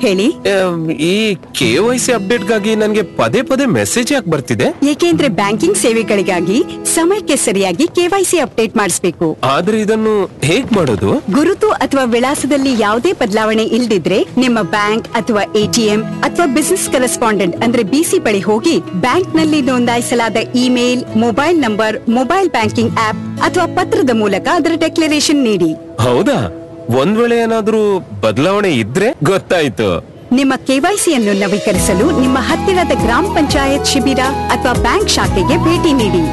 ಹೇಳಿ ಆಮ್, ಈ K Y C ಅಪ್ಡೇಟ್ಗಾಗಿ ನನಗೆ ಪದೇ ಪದೇ ಮೆಸೇಜ್ ಯಾಕೆ ಬರ್ತಿದೆ ಏಕೆಂದ್ರೆ ಬ್ಯಾಂಕಿಂಗ್ ಸೇವೆಗಳಿಗಾಗಿ ಸಮಯಕ್ಕೆ ಸರಿಯಾಗಿ ಕೆವೈಸಿ ಅಪ್ಡೇಟ್ ಮಾಡಿಸಬೇಕು ಆದ್ರೆ ಇದನ್ನು ಹೇಗ್ ಮಾಡೋದು ಗುರುತು ಅಥವಾ ವಿಳಾಸದಲ್ಲಿ ಯಾವುದೇ ಬದಲಾವಣೆ ಇಲ್ದಿದ್ರೆ ನಿಮ್ಮ ಬ್ಯಾಂಕ್ ಅಥವಾ ಎಟಿಎಂ ಅಥವಾ ಬಿಸಿನೆಸ್ ಕರೆಸ್ಪಾಂಡೆಂಟ್ ಅಂದ್ರೆ ಬಿಸಿ ಬಳಿ ಹೋಗಿ ಬ್ಯಾಂಕ್ ನಲ್ಲಿ ನೋಂದಾಯಿಸಲಾದ email mobile number mobile banking app ಅಥವಾ ಪತ್ರದ ಮೂಲಕ ಅದರ ಡೆಕ್ಲರೇಷನ್ ನೀಡಿ ಹೌದಾ ಒಂದ್ ವೇಳೆ ಏನಾದ್ರೂ ಬದಲಾವಣೆ ಇದ್ರೆ ಗೊತ್ತಾಯ್ತು ನಿಮ್ಮ ಕೆವೈಸಿಯನ್ನು ನವೀಕರಿಸಲು ನಿಮ್ಮ ಹತ್ತಿರದ ಗ್ರಾಮ ಪಂಚಾಯತ್ ಶಿಬಿರ ಅಥವಾ ಬ್ಯಾಂಕ್ ಶಾಖೆಗೆ ಭೇಟಿ ನೀಡಿ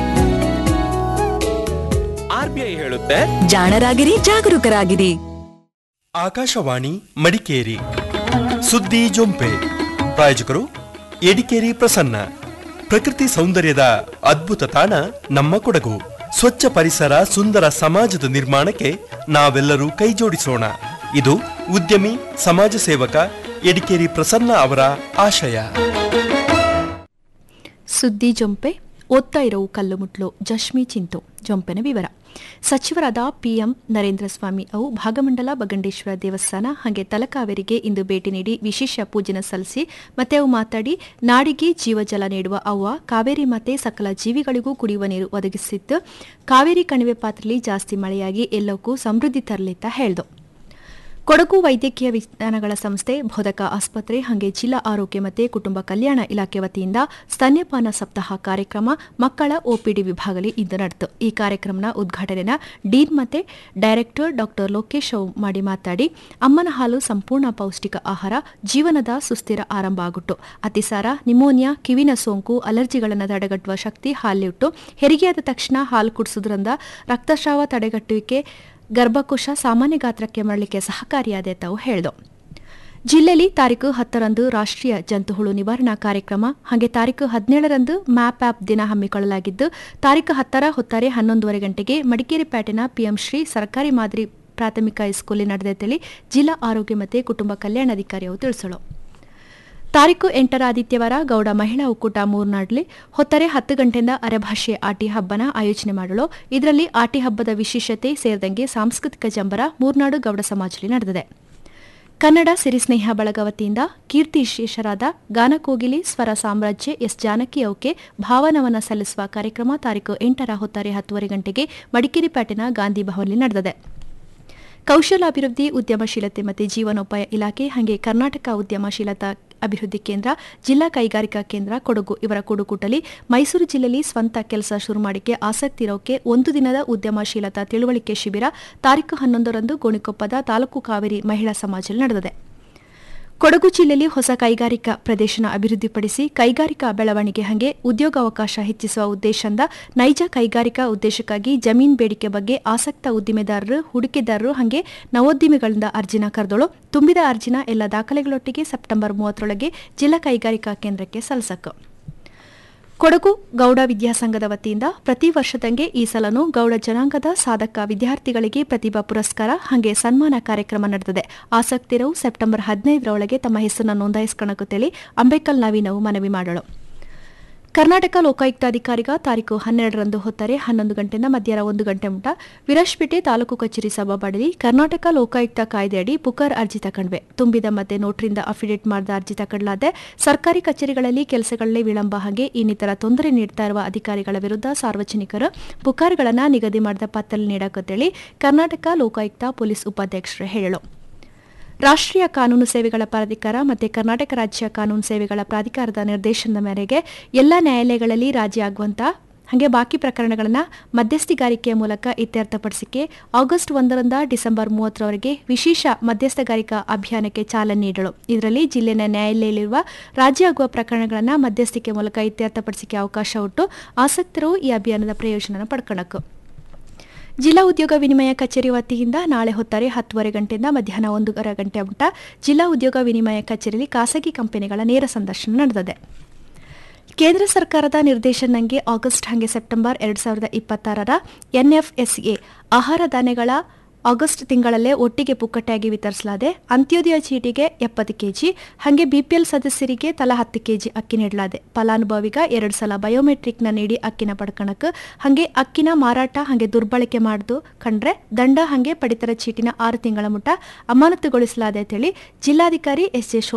ಆರ್ ಬಿ ಐ ಹೇಳುತ್ತೆ ಜಾಣರಾಗಿರಿ ಜಾಗರೂಕರಾಗಿರಿ ಆಕಾಶವಾಣಿ ಮಡಿಕೇರಿ ಸುದ್ದಿ ಜೊಂಪೆ ಪ್ರಾಯೋಜಕರು ಎಡಿಕೇರಿ ಪ್ರಸನ್ನ ಪ್ರಕೃತಿ ಸೌಂದರ್ಯದ ಅದ್ಭುತ ತಾಣ ನಮ್ಮ ಕೊಡಗು ಸ್ವಚ್ಛ ಪರಿಸರ ಸುಂದರ ಸಮಾಜದ ನಿರ್ಮಾಣಕ್ಕೆ ನಾವೆಲ್ಲರೂ ಕೈಜೋಡಿಸೋಣ ಇದು ಉದ್ಯಮಿ ಸಮಾಜ ಸೇವಕ ಎಡಿಕೇರಿ ಪ್ರಸನ್ನ ಅವರ ಆಶಯ ಸುದ್ದಿ ಜೊಂಪೆ ಓದ್ತಾ ಇರೋ ಕಲ್ಲು ಮುಟ್ಲು ಜಶ್ಮಿ ಚಿಂತು ಜೊಂಪೆನ ವಿವರ ಸಚಿವರಾದ ಪಿಎಂ ನರೇಂದ್ರ ಸ್ವಾಮಿ ಅವು ಭಾಗಮಂಡಲ ಬಗಂಡೇಶ್ವರ ದೇವಸ್ಥಾನ ಹಾಗೆ ತಲಕಾವೇರಿಗೆ ಇಂದು ಭೇಟಿ ನೀಡಿ ವಿಶೇಷ ಪೂಜೆನ ಸಲ್ಲಿಸಿ ಮತ್ತೆ ಅವು ಮಾತಾಡಿ ನಾಡಿಗೆ ಜೀವಜಲ ನೀಡುವ ಅವ್ವ ಕಾವೇರಿ ಮಾತೆ ಸಕಲ ಜೀವಿಗಳಿಗೂ ಕುಡಿಯುವ ನೀರು ಒದಗಿಸಿದ್ದು ಕಾವೇರಿ ಕಣಿವೆ ಪಾತ್ರದಲ್ಲಿ ಜಾಸ್ತಿ ಮಳೆಯಾಗಿ ಎಲ್ಲಕ್ಕೂ ಸಮೃದ್ಧಿ ತರಲಿತ್ತ ಹೇಳ್ದು ಕೊಡಗು ವೈದ್ಯಕೀಯ ವಿಜ್ಞಾನಗಳ ಸಂಸ್ಥೆ ಬೋಧಕ ಆಸ್ಪತ್ರೆ ಹಾಗೆ ಜಿಲ್ಲಾ ಆರೋಗ್ಯ ಮತ್ತು ಕುಟುಂಬ ಕಲ್ಯಾಣ ಇಲಾಖೆ ವತಿಯಿಂದ ಸ್ತನ್ಯಪಾನ ಸಪ್ತಾಹ ಕಾರ್ಯಕ್ರಮ ಮಕ್ಕಳ ಒಪಿಡಿ ವಿಭಾಗದಲ್ಲಿ ಇಂದು ನಡೆಯಿತು ಈ ಕಾರ್ಯಕ್ರಮನ ಉದ್ಘಾಟನೆನ ಡೀನ್ ಮತ್ತೆ ಡೈರೆಕ್ಟರ್ ಡಾಕ್ಟರ್ ಲೋಕೇಶ್ ಅವ್ ಮಾಡಿ ಮಾತಾಡಿ ಅಮ್ಮನ ಹಾಲು ಸಂಪೂರ್ಣ ಪೌಷ್ಟಿಕ ಆಹಾರ ಜೀವನದ ಸುಸ್ಥಿರ ಆರಂಭ ಆಗುಟ್ಟು ಅತಿಸಾರ ನಿಮೋನಿಯಾ ಕಿವಿನ ಸೋಂಕು ಅಲರ್ಜಿಗಳನ್ನು ತಡೆಗಟ್ಟುವ ಶಕ್ತಿ ಹಾಲಿಟ್ಟು ಹೆರಿಗೆಯಾದ ತಕ್ಷಣ ಹಾಲು ಕುಡಿಸೋದ್ರಿಂದ ರಕ್ತಸ್ರಾವ ತಡೆಗಟ್ಟುವಿಕೆ ಗರ್ಭಕೋಶ ಸಾಮಾನ್ಯ ಗಾತ್ರಕ್ಕೆ ಮಾಡಲಿಕ್ಕೆ ಸಹಕಾರಿಯಾದೆ ತಾವು ಹೇಳಿದು ಜಿಲ್ಲೆಯಲ್ಲಿ ತಾರೀಕು ಹತ್ತರಂದು ರಾಷ್ಟ್ರೀಯ ಜಂತುಹುಳು ನಿವಾರಣಾ ಕಾರ್ಯಕ್ರಮ ಹಾಗೆ ತಾರೀಕು ಹದಿನೇಳರಂದು ಮ್ಯಾಪ್ ಆಪ್ ದಿನ ಹಮ್ಮಿಕೊಳ್ಳಲಾಗಿದ್ದು ತಾರೀಕು ಹತ್ತರ ಹೊತ್ತಾರೆ ಹನ್ನೊಂದುವರೆ ಗಂಟೆಗೆ ಮಡಿಕೇರಿ ಪೇಟೆನ ಪಿಎಂ ಶ್ರೀ ಸರ್ಕಾರಿ ಮಾದರಿ ಪ್ರಾಥಮಿಕ ಹೈಸ್ಕೂಲಿನ ನಡೆದೈತೇಳಿ ಜಿಲ್ಲಾ ಆರೋಗ್ಯ ಮತ್ತು ಕುಟುಂಬ ಕಲ್ಯಾಣಾಧಿಕಾರಿಯವರು ತಿಳಿಸಲು ತಾರೀಕು ಎಂಟರ ಆದಿತ್ಯವಾರ ಗೌಡ ಮಹಿಳಾ ಒಕ್ಕೂಟ ಮೂರ್ನಾಡ್ಲಿ ಹೊತ್ತರೆ ಹತ್ತು ಗಂಟೆಯಿಂದ ಅರೆಭಾಷೆ ಆಟಿ ಹಬ್ಬನ ಆಯೋಜನೆ ಮಾಡಲು ಇದರಲ್ಲಿ ಆಟಿ ಹಬ್ಬದ ವಿಶೇಷತೆ ಸೇರಿದಂಗೆ ಸಾಂಸ್ಕೃತಿಕ ಜಂಬರ ಮೂರ್ನಾಡು ಗೌಡ ಸಮಾಜದಲ್ಲಿ ನಡೆದಿದೆ ಕನ್ನಡ ಸಿರಿಸ್ನೇಹ ಬಳಗ ವತಿಯಿಂದ ಕೀರ್ತಿ ವಿಶೇಷರಾದ ಗಾನಕೋಗಿಲಿ ಸ್ವರ ಸಾಮ್ರಾಜ್ಯ ಎಸ್ ಜಾನಕಿ ಅವಕ್ಕೆ ಭಾವನವನ ಸಲ್ಲಿಸುವ ಕಾರ್ಯಕ್ರಮ ತಾರೀಕು ಎಂಟರ ಹೊತ್ತಾರೆ ಹತ್ತುವರೆ ಗಂಟೆಗೆ ಮಡಿಕೇರಿ ಪೇಟೆನ ಗಾಂಧಿ ಭವನಲ್ಲಿ ನಡೆದಿದೆ ಕೌಶಲಾಭಿವೃದ್ಧಿ ಉದ್ಯಮಶೀಲತೆ ಮತ್ತು ಜೀವನೋಪಾಯ ಇಲಾಖೆ ಹಾಗೆ ಕರ್ನಾಟಕ ಉದ್ಯಮಶೀಲತಾ ಅಭಿವೃದ್ಧಿ ಕೇಂದ್ರ ಜಿಲ್ಲಾ ಕೈಗಾರಿಕಾ ಕೇಂದ್ರ ಕೊಡಗು ಇವರ ಕೂಡುಕೂಟಲಿ ಮೈಸೂರು ಜಿಲ್ಲೆಯಲ್ಲಿ ಸ್ವಂತ ಕೆಲಸ ಶುರು ಮಾಡಿಕೆ ಆಸಕ್ತಿ ಇರೋಕೆ ಒಂದು ದಿನದ ಉದ್ಯಮಶೀಲತಾ ತಿಳುವಳಿಕೆ ಶಿಬಿರ ತಾರೀಕು ಹನ್ನೊಂದರಂದು ಗೋಣಿಕೊಪ್ಪದ ತಾಲೂಕು ಕಾವೇರಿ ಮಹಿಳಾ ಸಮಾಜದಲ್ಲಿ ನಡೆದಿದೆ ಕೊಡಗು ಜಿಲ್ಲೆಯಲ್ಲಿ ಹೊಸ ಕೈಗಾರಿಕಾ ಪ್ರದೇಶನ ಅಭಿವೃದ್ಧಿಪಡಿಸಿ ಕೈಗಾರಿಕಾ ಬೆಳವಣಿಗೆ ಹಾಗೆ ಉದ್ಯೋಗಾವಕಾಶ ಹೆಚ್ಚಿಸುವ ಉದ್ದೇಶದಿಂದ ನೈಜ ಕೈಗಾರಿಕಾ ಉದ್ದೇಶಕ್ಕಾಗಿ ಜಮೀನ್ ಬೇಡಿಕೆ ಬಗ್ಗೆ ಆಸಕ್ತ ಉದ್ದಿಮೆದಾರರು ಹೂಡಿಕೆದಾರರು ಹಾಗೆ ನವೋದ್ಯಮಿಗಳಿಂದ ಅರ್ಜಿನ ಕರೆದಳು ತುಂಬಿದ ಅರ್ಜಿನ ಎಲ್ಲ ದಾಖಲೆಗಳೊಟ್ಟಿಗೆ ಸೆಪ್ಟೆಂಬರ್ ಮೂವತ್ತರೊಳಗೆ ಜಿಲ್ಲಾ ಕೈಗಾರಿಕಾ ಕೇಂದ್ರಕ್ಕೆ ಸಲ್ಲಿಸಕು ಕೊಡಗು ಗೌಡ ವಿದ್ಯಾಸಂಘದ ವತಿಯಿಂದ ಪ್ರತಿ ವರ್ಷದಂಗೆ ಈ ಸಲನೂ ಗೌಡ ಜನಾಂಗದ ಸಾಧಕ ವಿದ್ಯಾರ್ಥಿಗಳಿಗೆ ಪ್ರತಿಭಾ ಪುರಸ್ಕಾರ ಹಾಗೆ ಸನ್ಮಾನ ಕಾರ್ಯಕ್ರಮ ನಡೆದಿದೆ ಆಸಕ್ತಿರವು ಸೆಪ್ಟೆಂಬರ್ ಹದಿನೈದರೊಳಗೆ ತಮ್ಮ ಹೆಸರನ್ನು ನೋಂದಾಯಿಸಿಕೊಳ್ಳುತ್ತೇಳಿ ಅಂಬೇಕಲ್ ನವೀನವು ಮನವಿ ಮಾಡಲು ಕರ್ನಾಟಕ ಲೋಕಾಯುಕ್ತಾಧಿಕಾರಿಗ ತಾರೀಕು ಹನ್ನೆರಡರಂದು ಹೊತ್ತಾರೆ ಹನ್ನೊಂದು ಗಂಟೆಯಿಂದ ಮಧ್ಯಾಹ್ನ ಒಂದು ಗಂಟೆ ಮುಟ ವಿರಾಜ್ಪೇಟೆ ತಾಲೂಕು ಕಚೇರಿ ಸಭಾಬಡಲಿ ಕರ್ನಾಟಕ ಲೋಕಾಯುಕ್ತ ಕಾಯ್ದೆಯಡಿ ಪುಕಾರ್ ಅರ್ಜಿ ತಕೊಂಡ್ವೆ ತುಂಬಿದ ಮತ್ತೆ ನೋಟ್ರಿಂದ ಅಫಿಡೇಟ್ ಮಾಡಿದ ಅರ್ಜಿ ತಕೊಳ್ಳಾದೆ ಸರ್ಕಾರಿ ಕಚೇರಿಗಳಲ್ಲಿ ಕೆಲಸಗಳಲ್ಲಿ ವಿಳಂಬ ಹಾಗೆ ಇನ್ನಿತರ ತೊಂದರೆ ನೀಡ್ತಾ ಇರುವ ಅಧಿಕಾರಿಗಳ ವಿರುದ್ಧ ಸಾರ್ವಜನಿಕರು ಪುಕಾರ್ಗಳನ್ನು ನಿಗದಿ ಮಾಡಿದ ಪತ್ತಲ್ಲಿ ನೀಡಕತ್ತೇಳಿ ಕರ್ನಾಟಕ ಲೋಕಾಯುಕ್ತ ಪೊಲೀಸ್ ಉಪಾಧ್ಯಕ್ಷರು ಹೇಳಲು ರಾಷ್ಟ್ರೀಯ ಕಾನೂನು ಸೇವೆಗಳ ಪ್ರಾಧಿಕಾರ ಮತ್ತು ಕರ್ನಾಟಕ ರಾಜ್ಯ ಕಾನೂನು ಸೇವೆಗಳ ಪ್ರಾಧಿಕಾರದ ನಿರ್ದೇಶನದ ಮೇರೆಗೆ ಎಲ್ಲ ನ್ಯಾಯಾಲಯಗಳಲ್ಲಿ ರಾಜಿ ಆಗುವಂತ ಹಾಗೆ ಬಾಕಿ ಪ್ರಕರಣಗಳನ್ನು ಮಧ್ಯಸ್ಥಿಗಾರಿಕೆಯ ಮೂಲಕ ಇತ್ಯರ್ಥಪಡಿಸಿಕೆ ಆಗಸ್ಟ್ ಒಂದರಿಂದ ಡಿಸೆಂಬರ್ ಮೂವತ್ತರವರೆಗೆ ವಿಶೇಷ ಮಧ್ಯಸ್ಥಗಾರಿಕಾ ಅಭಿಯಾನಕ್ಕೆ ಚಾಲನೆ ನೀಡಲು ಇದರಲ್ಲಿ ಜಿಲ್ಲೆಯ ನ್ಯಾಯಾಲಯದಲ್ಲಿರುವ ರಾಜಿ ಆಗುವ ಪ್ರಕರಣಗಳನ್ನು ಮಧ್ಯಸ್ಥಿಕೆ ಮೂಲಕ ಇತ್ಯರ್ಥಪಡಿಸಿಕೆ ಅವಕಾಶ ಉಂಟು ಆಸಕ್ತರು ಈ ಅಭಿಯಾನದ ಪ್ರಯೋಜನ ಪಡ್ಕೊಳ್ಳಬೇಕು ಜಿಲ್ಲಾ ಉದ್ಯೋಗ ವಿನಿಮಯ ಕಚೇರಿ ವತಿಯಿಂದ ನಾಳೆ ಹೊತ್ತಾರೆ ಹತ್ತುವರೆ ಗಂಟೆಯಿಂದ ಮಧ್ಯಾಹ್ನ ಒಂದೂವರೆ ಗಂಟೆ ಮುಟ ಜಿಲ್ಲಾ ಉದ್ಯೋಗ ವಿನಿಮಯ ಕಚೇರಿಯಲ್ಲಿ ಖಾಸಗಿ ಕಂಪನಿಗಳ ನೇರ ಸಂದರ್ಶನ ನಡೆದಿದೆ ಕೇಂದ್ರ ಸರ್ಕಾರದ ನಿರ್ದೇಶನಂಗೆ ಆಗಸ್ಟ್ ಹಾಗೆ ಸೆಪ್ಟೆಂಬರ್ ಎರಡು ಸಾವಿರದ ಇಪ್ಪತ್ತಾರರ ಎನ್ಎಫ್ಎಸ್ಎ ಆಹಾರ ಧಾನ್ಯಗಳ ಆಗಸ್ಟ್ ತಿಂಗಳಲ್ಲೇ ಒಟ್ಟಿಗೆ ಪುಕ್ಕಟೆಯಾಗಿ ವಿತರಿಸಲಾದೆ ಅಂತ್ಯೋದಯ ಚೀಟಿಗೆ ಎಪ್ಪತ್ತು ಕೆಜಿ ಹಾಗೆ ಬಿಪಿಎಲ್ ಸದಸ್ಯರಿಗೆ ತಲಾ ಹತ್ತು ಕೆಜಿ ಅಕ್ಕಿ ನೀಡಲಾದೆ ಫಲಾನುಭವಿಗ ಎರಡು ಸಲ ಬಯೋಮೆಟ್ರಿಕ್ನ ನೀಡಿ ಅಕ್ಕಿನ ಪಡ್ಕಣಕ್ಕೆ ಹಾಗೆ ಅಕ್ಕಿನ ಮಾರಾಟ ಹಾಗೆ ದುರ್ಬಳಕೆ ಮಾಡ್ದು ಕಂಡ್ರೆ ದಂಡ ಹಾಗೆ ಪಡಿತರ ಚೀಟಿನ ಆರು ತಿಂಗಳ ಮುಟ ಅಮಾನತುಗೊಳಿಸಲಾದೆ ಅಂತೇಳಿ ಜಿಲ್ಲಾಧಿಕಾರಿ ಎಸ್ ಜೆ